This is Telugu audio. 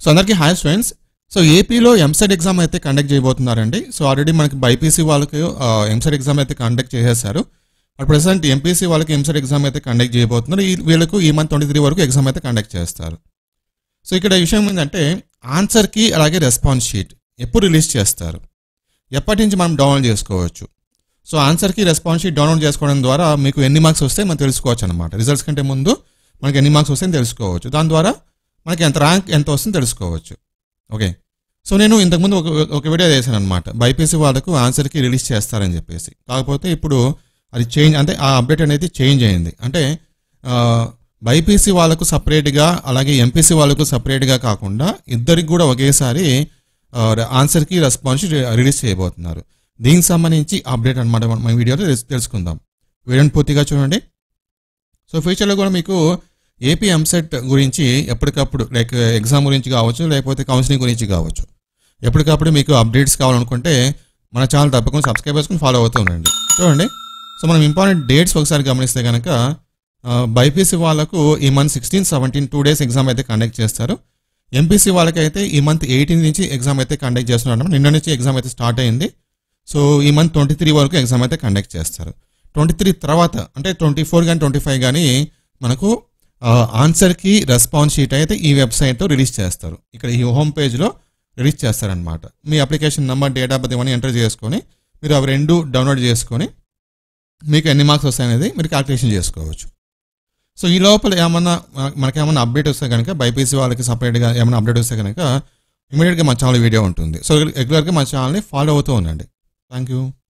అందరికీ హాయ్ స్టూడెంట్స్ సో ఏపీలో ఎంసెట్ ఎగ్జామ్ అయితే కండక్ట్ చేయబోతున్నారండి సో ఆల్రెడీ మనకి బైపీసీ వాళ్ళకి ఎంసెట్ ఎగ్జామ్ అయితే కండక్ట్ చేసేసారు అట్ ప్రెసెంట్ ఎంపీసీ వాళ్ళకి ఎంసెట్ ఎగ్జామ్ అయితే కండక్ట్ చేయబోతున్నారు ఈ వీళ్ళకు ఈ మంత్ ట్వంటీ త్రీ వరకు ఎగ్జామ్ అయితే కండక్ట్ చేస్తారు సో ఇక్కడ విషయం ఏంటంటే ఆన్సర్కి అలాగే రెస్పాన్స్ షీట్ ఎప్పుడు రిలీజ్ చేస్తారు ఎప్పటి నుంచి మనం డౌన్లోడ్ చేసుకోవచ్చు సో ఆన్సర్కి రెస్పాన్స్ షీట్ డౌన్లోడ్ చేసుకోవడం ద్వారా మీకు ఎన్ని మార్క్స్ వస్తే మనం తెలుసుకోవచ్చు అనమాట రిజల్ట్స్ కంటే ముందు మనకి ఎన్ని మార్క్స్ వస్తాయని తెలుసుకోవచ్చు దాని ద్వారా మనకి ఎంత ర్యాంక్ ఎంత వస్తుందో తెలుసుకోవచ్చు ఓకే సో నేను ఇంతకుముందు ఒక ఒక వీడియో చేశాను అనమాట బైపీసీ వాళ్ళకు ఆన్సర్కి రిలీజ్ చేస్తారని చెప్పేసి కాకపోతే ఇప్పుడు అది చేంజ్ అంటే ఆ అప్డేట్ అనేది చేంజ్ అయింది అంటే బైపీసీ వాళ్ళకు సపరేట్గా అలాగే ఎంపీసీ వాళ్ళకు సపరేట్గా కాకుండా ఇద్దరికి కూడా ఒకేసారి ఆన్సర్కి రెస్పాన్స్ రిలీజ్ చేయబోతున్నారు దీనికి సంబంధించి అప్డేట్ అనమాట మన వీడియోలో తెలుసు- తెలుసుకుందాం వీడియోని పూర్తిగా చూడండి సో ఫ్యూచర్లో కూడా మీకు ఏపీ ఎంసెట్ గురించి ఎప్పటికప్పుడు లైక్ ఎగ్జామ్ గురించి కావచ్చు లేకపోతే కౌన్సిలింగ్ గురించి కావచ్చు ఎప్పటికప్పుడు మీకు అప్డేట్స్ కావాలనుకుంటే మన ఛానల్ తప్పకుండా సబ్స్క్రైబ్ చేసుకుని ఫాలో అవుతూ ఉండండి చూడండి సో మనం ఇంపార్టెంట్ డేట్స్ ఒకసారి గమనిస్తే కనుక బైపీసీ వాళ్ళకు ఈ month sixteen seventeen two days exam అయితే కండక్ట్ చేస్తారు ఎంపీసీ వాళ్ళకైతే ఈ మంత్ ఎయిటీన్ నుంచి ఎగ్జామ్ అయితే కండక్ట్ చేస్తున్నారు నిన్న నుంచి ఎగ్జామ్ అయితే స్టార్ట్ అయింది సో ఈ మంత్ ట్వంటీ త్రీ వరకు ఎగ్జామ్ అయితే కండక్ట్ చేస్తారు ట్వంటీ త్రీ తర్వాత అంటే ట్వంటీ ఫోర్ కానీ ట్వంటీ ఫైవ్ కానీ మనకు ఆన్సర్కి రెస్పాన్స్ షీట్ అయితే ఈ వెబ్సైట్లో రిలీజ్ చేస్తారు ఇక్కడ ఈ హోమ్ పేజ్లో రిలీజ్ చేస్తారనమాట మీ application number date of birth ఇవన్నీ ఎంటర్ చేసుకొని మీరు అవి రెండు డౌన్లోడ్ చేసుకొని మీకు ఎన్ని మార్క్స్ వస్తాయనేది మీరు క్యాల్కులేషన్ చేసుకోవచ్చు సో ఈ లోపల ఏమన్నా మనకి ఏమన్నా అప్డేట్ వస్తే కనుక బైపీసీ వాళ్ళకి సపరేట్గా ఏమైనా అప్డేట్ వస్తే కనుక ఇమీడియట్గా మా ఛానల్ వీడియో ఉంటుంది సో రెగ్యులర్గా మా ఛానల్ని ఫాలో అవుతూ ఉండండి థ్యాంక్ యూ